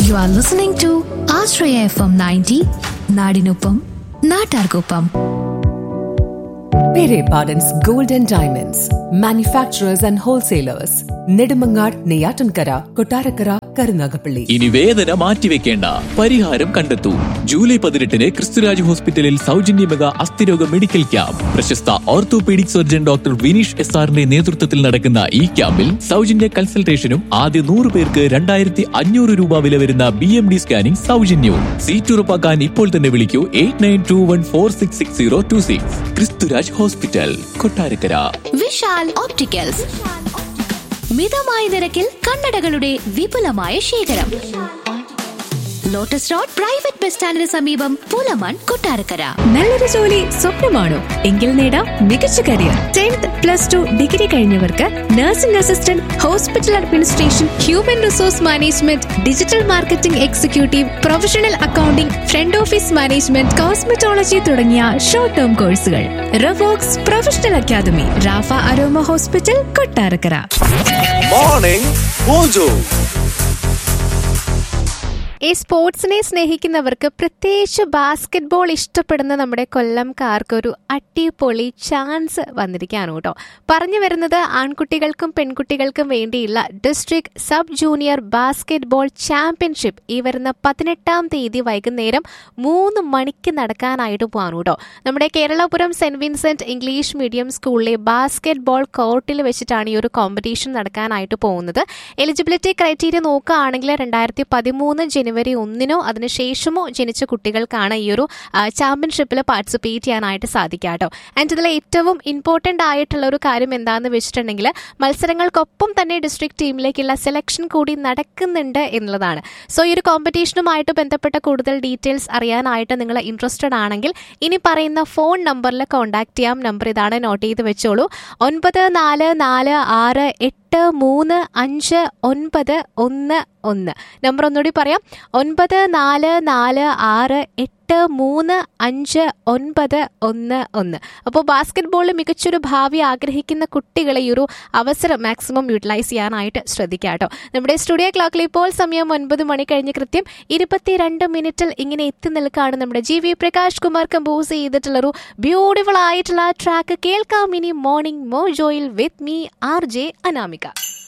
U are listening to Ashraya F M ninety നാടിനൊപ്പം നാട്ടാർക്കൊപ്പം Pere Pardon's Gold and Diamonds, manufacturers and wholesalers, Nedimangar, Neyatankara, Kotarakara, Karunagapalli. ഇനി വേദന മാറ്റിവെക്കേണ്ട പരിഹാരം കണ്ടെത്തൂ July പതിനെട്ടിന് ക്രിസ്തുരാജ് ഹോസ്പിറ്റലിൽ സൗജന്യ മെഗാ അസ്ഥിരോഗ മെഡിക്കൽ ക്യാമ്പ് പ്രശസ്ത orthopaedic surgeon doctor Vineesh S ആറിന്റെ നേതൃത്വത്തിൽ നടക്കുന്ന ഈ ക്യാമ്പിൽ സൗജന്യ കൺസൾട്ടേഷനും ആദ്യ നൂറ് പേർക്ക് രണ്ടായിരത്തി അഞ്ഞൂറ് രൂപ വില വരുന്ന ബി എം ഡി സ്കാനിംഗ് സൗജന്യവും സീറ്റ് ഉറപ്പാക്കാൻ ഇപ്പോൾ തന്നെ വിളിക്കൂ eight nine two one four six six zero two six Kristuraj hospital Kottarakkara Vishal opticals മിതമായ നിരക്കിൽ കണ്ണടകളുടെ വിപുലമായ ശേഖരം ലോട്ടസ് റോഡ് പ്രൈവറ്റ് ബസ് സ്റ്റാൻഡിന് സമീപം പുലമൺ കൊട്ടാരക്കര നല്ലൊരു ജോലി സ്വപ്നമാണോ എങ്കിൽ നേടാം മികച്ച career tenth plus two degree കഴിഞ്ഞവർക്ക് nursing assistant hospital administration human resource management digital marketing executive professional accounting front office management cosmetology തുടങ്ങിയ ഷോർട്ട് ടേം കോഴ്സുകൾ Ravox professional academy Rafa aroma hospital Kottarakkara morning mojo ഈ സ്പോർട്സിനെ സ്നേഹിക്കുന്നവർക്ക് പ്രത്യേകിച്ച് basketball ഇഷ്ടപ്പെടുന്ന നമ്മുടെ കൊല്ലംകാർക്ക് ഒരു അടിപൊളി ചാൻസ് വന്നിരിക്കുകയാണ് കേട്ടോ പറഞ്ഞു വരുന്നത് ആൺകുട്ടികൾക്കും പെൺകുട്ടികൾക്കും വേണ്ടിയുള്ള district sub junior basketball championship ഈ വരുന്ന പതിനെട്ടാം തീയതി വൈകുന്നേരം മൂന്ന് മണിക്ക് നടക്കാനായിട്ട് പോകാണ് കേട്ടോ നമ്മുടെ Keralapuram saint Vincent English medium സ്കൂളിലെ ബാസ്കറ്റ്ബോൾ കോർട്ടിൽ വെച്ചിട്ടാണ് ഈ ഒരു കോമ്പറ്റീഷൻ നടക്കാനായിട്ട് പോകുന്നത് എലിജിബിലിറ്റി ക്രൈറ്റീരിയ നോക്കുകയാണെങ്കിൽ രണ്ടായിരത്തി പതിമൂന്ന് ജനുവരി ഒന്നിനോ അതിനുശേഷമോ ജനിച്ച കുട്ടികൾക്കാണ് ഈ ഒരു ചാമ്പ്യൻഷിപ്പിൽ പാർട്ടിസിപ്പേറ്റ് ചെയ്യാനായിട്ട് സാധിക്കുക കേട്ടോ ആൻഡ് ഇതിൽ ഏറ്റവും ഇമ്പോർട്ടൻ്റ് ആയിട്ടുള്ള ഒരു കാര്യം എന്താണെന്ന് വെച്ചിട്ടുണ്ടെങ്കിൽ മത്സരങ്ങൾക്കൊപ്പം തന്നെ ഡിസ്ട്രിക്ട് ടീമിലേക്കുള്ള സെലക്ഷൻ കൂടി നടക്കുന്നുണ്ട് എന്നുള്ളതാണ് സോ ഈ ഒരു കോമ്പറ്റീഷനുമായിട്ട് ബന്ധപ്പെട്ട കൂടുതൽ ഡീറ്റെയിൽസ് അറിയാനായിട്ട് നിങ്ങൾ ഇൻട്രസ്റ്റഡ് ആണെങ്കിൽ ഇനി പറയുന്ന ഫോൺ നമ്പറിൽ കോൺടാക്ട് ചെയ്യാം നമ്പർ ഇതാണ് നോട്ട് ചെയ്ത് വെച്ചോളൂ ഒൻപത് നാല് നാല് ആറ് എട്ട് മൂന്ന് അഞ്ച് ഒൻപത് ഒന്ന് ഒന്ന് നമ്പർ ഒന്നുകൂടി പറയാം ഒൻപത് നാല് നാല് ആറ് എട്ട് മൂന്ന് അഞ്ച് ഒൻപത് ഒന്ന് ഒന്ന് അപ്പോൾ ബാസ്കറ്റ് ബോളിൽ മികച്ചൊരു ഭാവി ആഗ്രഹിക്കുന്ന കുട്ടികളെ ഈ ഒരു അവസരം മാക്സിമം യൂട്ടിലൈസ് ചെയ്യാനായിട്ട് ശ്രദ്ധിക്കുക കേട്ടോ നമ്മുടെ സ്റ്റുഡിയോ ക്ലോക്കിൽ ഇപ്പോൾ സമയം ഒൻപത് മണി കഴിഞ്ഞ് കൃത്യം ഇരുപത്തിരണ്ട് മിനിറ്റിൽ ഇങ്ങനെ എത്തി നിൽക്കുകയാണ് നമ്മുടെ G V Prakash Kumar compose ചെയ്തിട്ടുള്ളൊരു ബ്യൂട്ടിഫുൾ ആയിട്ടുള്ള ട്രാക്ക് കേൾക്കാം ഇനി മോർണിംഗ് മോജോയിൽ with me R J Anamika